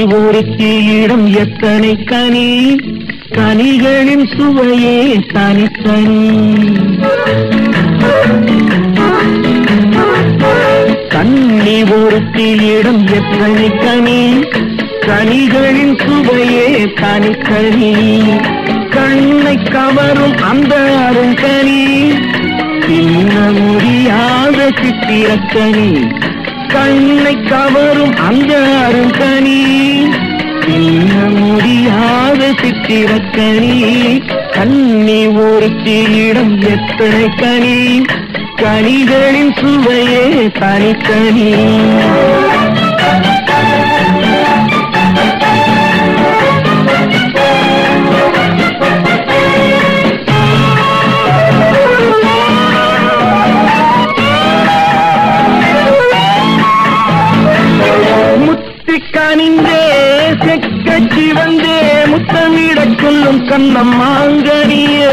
ஒருத்தியிடம் எத்தனை கனி கனிகளின் சுவையே தனித்தனி கண்ணி ஒருத்தியிடம் எத்தனை கனி கனிகளின் சுவையே தனித்தனி கண்ணை கவரும் அந்த அருங்கனி தின்ன முடியாத சித்திரக்கனி கண்ணை கவரும் அந்த அருங்கனி தின்ன முடியாத சித்திரக்கனி கண்ணி ஒருத்தியிடம் எத்தனை கனி கனிகளின் சுவையே தனித்தனி முத்தி கனிந்தே செக்கச்சி வந்தே முத்தமிடச் சொல்லும் கண்ணம் மாங்கனியோ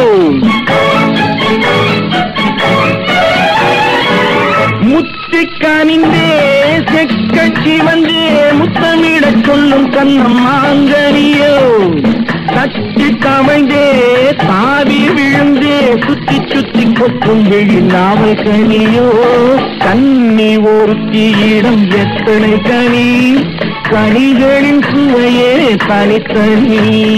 முத்தி கனிந்தே செக்கச்சி வந்தே முத்தமிடச் சொல்லும் கண்ணம் மாங்கனியோ தட்டி கவிழ்ந்தே தாவி விழுந்தே சுத்தி சுத்தி கொட்டும் விழி நாவல் கனியோ கண்ணி ஒருத்தியிடம் எத்தனை கனி கனிகளின் சுவையே தனித்தனி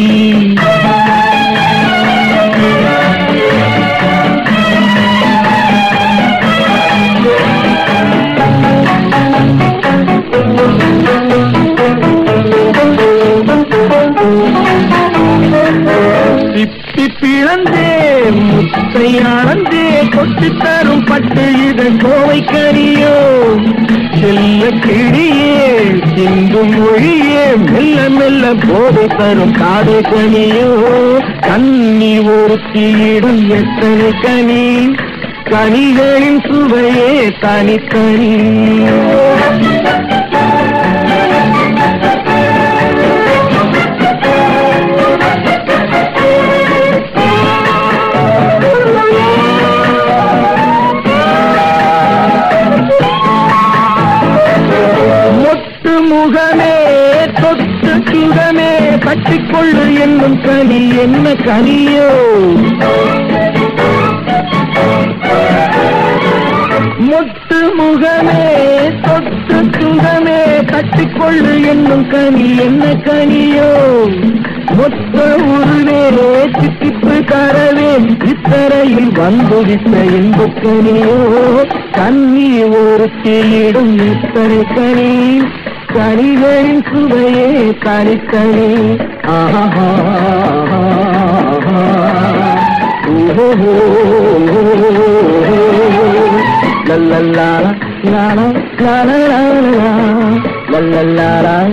சிப்பி பிளந்தே முத்தை அளந்தே கொட்டி தரும் பட்டு இதன் கோவை கனியோ செல்ல கிளியே சிந்தும் மொழியே மெல்ல மெல்ல போதை தரும் காதை கனியோ கண்ணி ஒருத்தியிடம் எத்தனை கனி கனிகளின் சுவையே தனித்தனி மொட்டு முகமே தொட்டு சுகமே பற்றிக்கொள்ளு என்னும் கனி என்ன கனியோ மொட்டு முகமே தொட்டு சுகமே கட்டிக்கொள்ளு என்னும் கனி என்ன கனியோ மொத்த உருவே சித்திப்பு கரவே இத்தரையில் வந்து விட்ட இன்ப கனியோ கண்ணி ஒரு தீயிடும் இத்தனை கனி கனிகளின் சுவையே தனித்தனி ஆஹா ஓஹோ லல்லல்லா லாலா லாலா லாலா லல்லல்லா